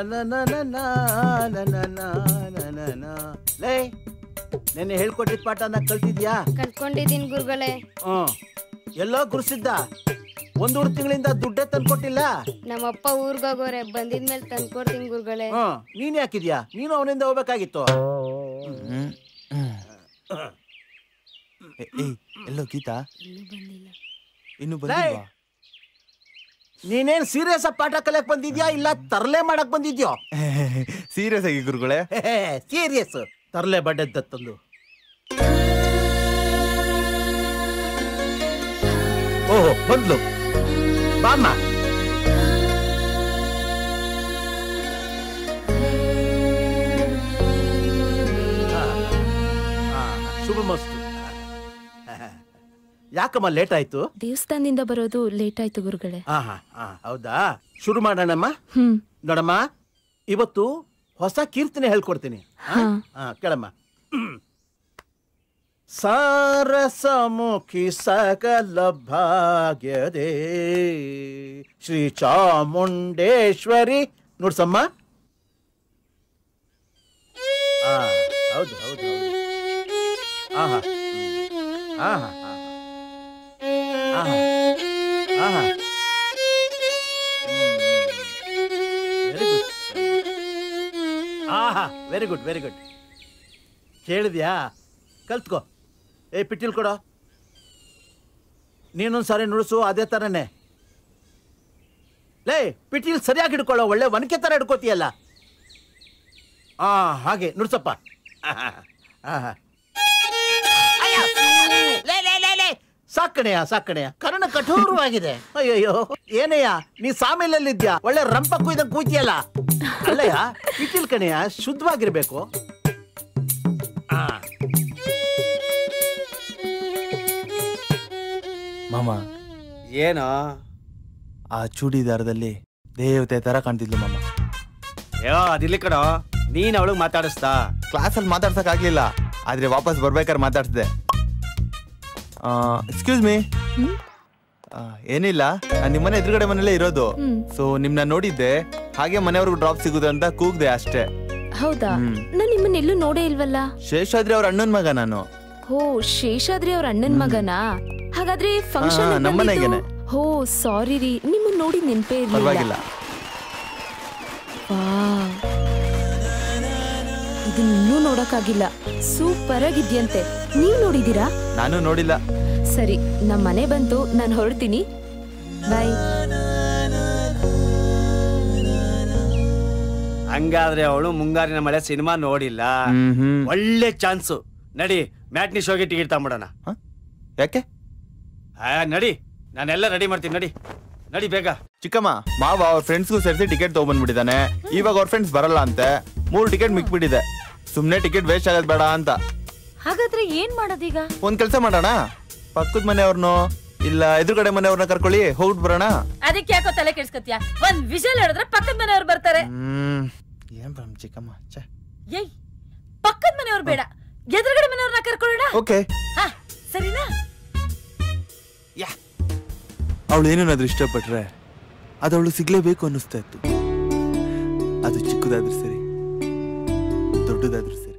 ಲೇ ನೆನ್ನೆ ಹೇಳ್ಕೊಟ್ಟಿದ್ ಪಾಠನ ಕಲ್ತಿದ್ಯಾ ಕಲ್ತ್ಕೊಂಡಿದೀನಿ ಗುರುಗಳೇ ಹ್ಮ್ ಎಲ್ಲೋ ಗುರ್ಸಿದ್ದ ಒಂದೂರು ತಿಂಗಳಿಂದ ದುಡ್ಡೇ ತಂದ್ಕೊಟ್ಟಿಲ್ಲ ನಮ್ಮಪ್ಪ ಊರ್ಗೋಗೋರೆ ಬಂದಿದ್ಮೇಲೆ ತಂದ್ಕೊಡ್ತೀನಿ ಗುರುಗಳೇ ಹ್ಮ್ ನೀನ್ ಯಾಕಿದ್ಯಾ ನೀನು ಅವನಿಂದ ಹೋಗ್ಬೇಕಾಗಿತ್ತು ಹ್ಮ್. ಏ- ಏಯ್ ಎಲ್ಲೋ ಗೀತಾ ಇನ್ನೂ ಬಂದಿಲ್ಲ ಇನ್ನು ಬಂದಿಲ್ವಾ ನೀನೇನ್ ಸೀರಿಯಸ್ ಪಾಠ ಕಲಿಯಕ್ ಬಂದಿದ್ಯಾ ಇಲ್ಲ ತರ್ಲೆ ಮಾಡಕ್ ಬಂದಿದ್ಯೋ ಸೀರಿಯಸ್ ಆಗಿ ಗುರುಗಳೇ ಸೀರಿಯಸ್ ತರ್ಲೆ ಬಡ್ಡೆ ತಂದು ಓಹೋ ಬಂದ್ಲು ಬಾಮ್ಮ ಆ, ಆ, ಶುಭ ಮಸ್ತು ಯಾಕಮ್ಮ ಲೇಟ್ ಆಯ್ತು ದೇವಸ್ಥಾನದಿಂದ ಬರೋದು ಲೇಟ್ ಆಯ್ತು ಗುರುಗಳೇ ಹಾ ಹಾ ಹಾ ಹೌದಾ ಶುರು ಮಾಡೋಣಮ್ಮ ಹ್ಮ್ ನೋಡಮ್ಮ ಇವತ್ತು ಹೊಸ ಕೀರ್ತನೆ ಹೇಳ್ಕೊಡ್ತೀನಿ ಆ? ಹಾ. ಆ, ಕೇಳಮ್ಮ ಸಾರಸಮುಖಿ ಸಕಲ ಭಾಗ್ಯದೇ ಶ್ರೀ ಚಾಮುಂಡೇಶ್ವರಿ ನೋಡ್ಸಮ್ಮ ಆ, ಹೌದು ಹೌದು ಹೌದು ಆಹಾ ಹ್ಮ್. ಆಹಾ ಆಹಾ ಆಹಾ ವೆರಿ ಗುಡ್ ಆಹಾ ವೆರಿ ಗುಡ್ ವೆರಿ ಗುಡ್ ಕೇಳಿದ್ಯಾ ಕಲ್ತ್ಕೋ ಏ ಪಿಟ್ಟಿಲ್ ಕೊಡೋ ನೀನೊಂದು ಸಾರಿ ನುಡಿಸು ಅದೇ ಥರನೇ ಲೇ ಪಿಟೀಲ್ ಸರಿಯಾಗಿ ಹಿಡ್ಕೊಳ್ಳೋ ಒಳ್ಳೆ ಒನಕೆ ಥರ ಹಿಡ್ಕೋತೀಯಲ್ಲ ಆ ಹಾಗೆ ನುಡ್ಸಪ್ಪ ಆಹಾ, ಆಹಾ. ಅಯ್ಯೋ, ಲೇ, ಲೇ, ಲೇ, ಲೇ. ಸಾಕಣೆಯ ಸಾಕಣೆಯ ಕರ್ಣ ಕಠೋರವಾಗಿದೆ ಅಯ್ಯಯ್ಯೋ ಏನಯ್ಯ ನೀ ಸಾಮೇಲಲ್ಲಿದ್ಯಾ ಒಳ್ಳೆ ರಂಪ ಕುಯ್ದಂಗ್ ಕೂತಿಯಲ್ಲ ಅಲ್ಲಯ್ಯ ಪಿಟೀಲ್ ಕಣೆಯ ಶುದ್ಧವಾಗಿರ್ಬೇಕು ಆ, ಮಾಮ ಏನೋ ಆ ಚೂಡಿದಾರದಲ್ಲಿ ದೇವತೆ ತರ ಕಾಣ್ತಿದ್ಲು ಮಾಮ ಯೋ ಅದಿರ್ಲಿ ಕಣೋ ನೀನ್ ಅವಳಿಗೆ ಮಾತಾಡಿಸ್ತಾ ಕ್ಲಾಸಲ್ಲಿ ಮಾತಾಡ್ಸಕ್ ಆಗ್ಲಿಲ್ಲ ಆದ್ರೆ ವಾಪಸ್ ಬರ್ಬೇಕಾದ್ರೆ ಮಾತಾಡ್ಸಿದೆ ಎಕ್ಸ್ಕ್ಯೂಸ್ ಮೀ ಏನಿಲ್ಲ ನಾನು ನಿಮ್ಮನೆ ಎದುರುಗಡೆ ಮನೇಲೇ ಇರೋದು ಹ್ಮ್. ಸೊ ನಿಮ್ನ ನೋಡಿದ್ದೆ ಹಾಗೆ ಮನೆಯವ್ರಿಗೂ ಡ್ರಾಪ್ ಸಿಗುದು ಅಂತ ಕೂಗ್ದೆ ಅಷ್ಟೇ ಹೌದಾ ಹ್ಮ್. ನಾನ್ ನಿಮ್ಮನ್ನ ಎಲ್ಲೂ ನೋಡೇ ಇಲ್ವಲ್ಲ ಶೇಷಾದ್ರಿ ಅವ್ರ ಅಣ್ಣನ್ ಮಗ ನಾನು ಹೋ ಶೇಷಾದ್ರಿ ಅವ್ರ ಅಣ್ಣನ್ ಮಗನಾ ಹಾಗಾದ್ರೆ ಹಾ, ಫಂಕ್ಷನ್ ನಮ್ಮನೆಗೇನೆ. ಹೋ ಸಾರಿ ರೀ ನಿಮ್ಮನ್ನ ನೋಡಿ ನೆನ್ಪೇ ಪರವಾಗಿಲ್ಲ ಇರ್ಲಿಲ್ಲ ವಾವ್. ಇದನ್ನ ಇನ್ನೂ ನೋಡಕ್ಕಾಗಿಲ್ಲ ಸೂಪರ್ ಆಗಿದ್ಯಂತೆ ನೀವ್ ನೋಡಿದೀರಾ ನಾನು ನೋಡಿಲ್ಲ ಸರಿ ನಮ್ ಮನೆ ಬಂತು ನಾನ್ ಹೊರಡ್ತೀನಿ ಬಾಯ್ ಹಂಗಾದ್ರೆ ಅವಳು ಮುಂಗಾರಿನ ಮಳೆ ಸಿನಿಮಾ ನೋಡಿಲ್ಲ ಹ್ಮ್ ಹ್ಮ್ ಒಳ್ಳೆ ಚಾನ್ಸು ನಡಿ ಮ್ಯಾಟ್ನಿ ಶೋಗೆ ಟಿಕೆಟ್ ತಗೊಂಬಿಡೋಣ ಯಾಕೆ ಆ, ನಡಿ ನಾನೆಲ್ಲ ರೆಡಿ ಮಾಡ್ತೀನಿ ನಡಿ ನಡಿ ಬೇಗ ಚಿಕ್ಕಮ್ಮ ಮಾವ ಅವ್ರ ಫ್ರೆಂಡ್ಸ್ಗೂ ಸೇರಿಸಿ ಟಿಕೆಟ್ ತಗೊಂಡ್ಬಂದ್ಬಿಟ್ಟಿದ್ದಾನೆ ಇವಾಗ ಅವ್ರ ಫ್ರೆಂಡ್ಸ್ ಬರಲ್ಲ ಅಂತೆ ಮೂರು ಟಿಕೆಟ್ ಮಿಕ್ಬಿಟ್ಟಿದೆ ಸುಮ್ನೆ ಟಿಕೆಟ್ ವೇಸ್ಟ್ ಆಗೋದ್ ಬೇಡ ಅಂತ ಹಾಗಾದ್ರೆ ಏನ್ ಮಾಡೋದೀಗ ಒಂದ್ ಕೆಲಸ ಮಾಡೋಣ ಪಕ್ಕದ ಮನೆಯವ್ರನ್ನೋ ಇಲ್ಲ ಎದುರುಗಡೆ ಮನೆಯವ್ರನ್ನ ಕರ್ಕೊಳ್ಳಿ ಹೋಗ್ಬಿಟ್ ಬರೋಣ ಅದಕ್ಕೆ ಯಾಕೋ ತಲೆ ಕೆಡ್ಸ್ಕೊತ್ಯಾ ಒಂದ್ ವಿಷಲ್ ಹೇಳಿದ್ರೆ ಪಕ್ಕದ ಮನೆಯವ್ರು ಬರ್ತಾರೆ ಹ್ಮ್ ಏನ್ ಪ್ರಾಬ್ಲಮ್ ಚಿಕ್ಕಮ್ಮ ಛೆ. ಏಯ್ ಪಕ್ಕದ ಮನೆಯವ್ರು ಬೇಡ ಎದುರುಗಡೆ ಮನೆಯವ್ರನ್ನ ಕರ್ಕೊಳ್ಳೋಣ ಓಕೆ ಹಾ ಸರಿನಾ ಅವಳು ಏನೇನಾದ್ರೂ ಇಷ್ಟಪಟ್ರೆ ಅದು ಅವಳು ಸಿಗ್ಲೇಬೇಕು ಅನ್ನಿಸ್ತಾ ಇತ್ತು ಅದು ಚಿಕ್ಕದಾದ್ರೂ ಸರಿ ದೊಡ್ಡದಾದ್ರೂ ಸರಿ